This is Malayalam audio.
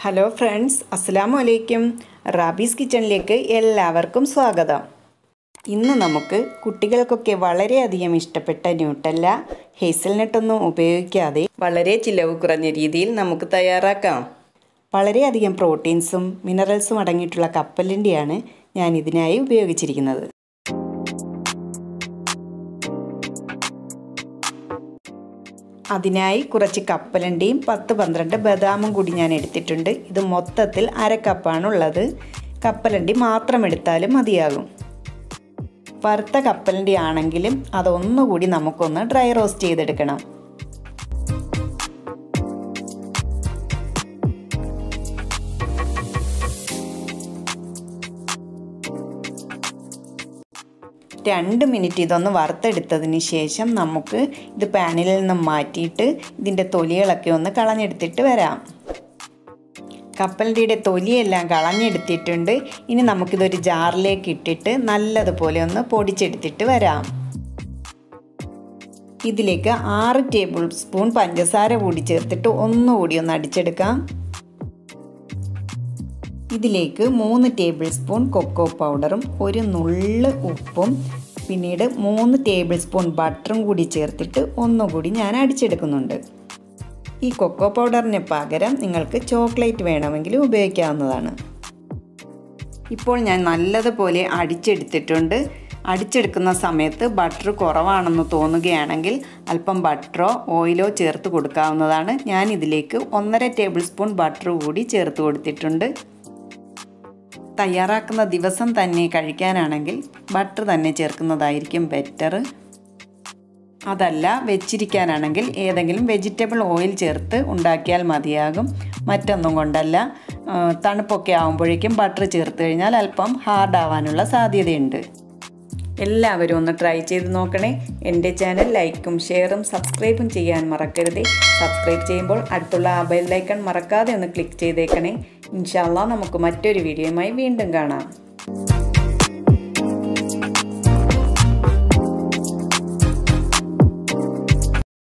ഹലോ ഫ്രണ്ട്സ് അസ്സലാമു അലൈക്കും റാബീസ് കിച്ചണിലേക്ക് എല്ലാവർക്കും സ്വാഗതം ഇന്ന് നമുക്ക് കുട്ടികൾക്കൊക്കെ വളരെയധികം ഇഷ്ടപ്പെട്ട ന്യൂട്ടല്ല ഹേസൽനട്ടൊന്നും ഉപയോഗിക്കാതെ വളരെ ചിലവ് കുറഞ്ഞ രീതിയിൽ നമുക്ക് തയ്യാറാക്കാം വളരെയധികം പ്രോട്ടീൻസും മിനറൽസും അടങ്ങിയിട്ടുള്ള കപ്പലിൻ്റെയാണ് ഞാൻ ഇതിനായി ഉപയോഗിച്ചിരിക്കുന്നത് അതിനായി കുറച്ച് കപ്പലണ്ടിയും പത്ത് പന്ത്രണ്ട് ബദാമും കൂടി ഞാൻ എടുത്തിട്ടുണ്ട് ഇത് മൊത്തത്തിൽ അര കപ്പാണുള്ളത് കപ്പലണ്ടി മാത്രം എടുത്താലും മതിയാകും വറുത്ത കപ്പലണ്ടി ആണെങ്കിലും അതൊന്നുകൂടി നമുക്കൊന്ന് ഡ്രൈ റോസ്റ്റ് ചെയ്തെടുക്കണം രണ്ട് മിനിറ്റ് ഇതൊന്ന് വറുത്തെടുത്തതിന് ശേഷം നമുക്ക് ഇത് പാനിൽ നിന്നും മാറ്റിയിട്ട് ഇതിൻ്റെ തൊലികളൊക്കെ ഒന്ന് കളഞ്ഞെടുത്തിട്ട് വരാം കപ്പലണ്ടിയുടെ തൊലിയെല്ലാം കളഞ്ഞെടുത്തിട്ടുണ്ട് ഇനി നമുക്കിതൊരു ജാറിലേക്ക് ഇട്ടിട്ട് നല്ലതുപോലെ ഒന്ന് പൊടിച്ചെടുത്തിട്ട് വരാം ഇതിലേക്ക് ആറ് ടേബിൾ സ്പൂൺ പഞ്ചസാര കൂടി ചേർത്തിട്ട് ഒന്നുകൂടി ഒന്ന് അടിച്ചെടുക്കാം ഇതിലേക്ക് മൂന്ന് ടേബിൾ സ്പൂൺ കൊക്കോ പൗഡറും ഒരു നുള്ള് ഉപ്പും പിന്നീട് മൂന്ന് ടേബിൾ സ്പൂൺ ബട്ടറും കൂടി ചേർത്തിട്ട് ഒന്നുകൂടി ഞാൻ അടിച്ചെടുക്കുന്നുണ്ട് ഈ കൊക്കോ പൗഡറിന് പകരം നിങ്ങൾക്ക് ചോക്ലേറ്റ് വേണമെങ്കിൽ ഉപയോഗിക്കാവുന്നതാണ് ഇപ്പോൾ ഞാൻ നല്ലതുപോലെ അടിച്ചെടുത്തിട്ടുണ്ട് അടിച്ചെടുക്കുന്ന സമയത്ത് ബട്ടർ കുറവാണെന്ന് തോന്നുകയാണെങ്കിൽ അല്പം ബട്ടറോ ഓയിലോ ചേർത്ത് കൊടുക്കാവുന്നതാണ് ഞാൻ ഇതിലേക്ക് ഒന്നര ടേബിൾ സ്പൂൺ ബട്ടർ കൂടി ചേർത്ത് കൊടുത്തിട്ടുണ്ട് തയ്യാറാക്കുന്ന ദിവസം തന്നെ കഴിക്കാനാണെങ്കിൽ ബട്ടർ തന്നെ ചേർക്കുന്നതായിരിക്കും ബെറ്റർ അതല്ല വെച്ചിരിക്കാനാണെങ്കിൽ ഏതെങ്കിലും വെജിറ്റബിൾ ഓയിൽ ചേർത്ത് ഉണ്ടാക്കിയാൽ മതിയാകും മറ്റൊന്നും കൊണ്ടല്ല തണുപ്പൊക്കെ ആകുമ്പോഴേക്കും ബട്ടർ ചേർത്ത് കഴിഞ്ഞാൽ അല്പം ഹാർഡ് ആവാനുള്ള സാധ്യതയുണ്ട് എല്ലാവരും ഒന്ന് ട്രൈ ചെയ്ത് നോക്കണേ എൻ്റെ ചാനൽ ലൈക്കും ഷെയറും സബ്സ്ക്രൈബും ചെയ്യാൻ മറക്കരുതേ സബ്സ്ക്രൈബ് ചെയ്യുമ്പോൾ അടുത്തുള്ള ആ ബെല്ലൈക്കൺ മറക്കാതെ ഒന്ന് ക്ലിക്ക് ചെയ്തേക്കണേ ഇൻഷാല്ല നമുക്ക് മറ്റൊരു വീഡിയോയുമായി വീണ്ടും കാണാം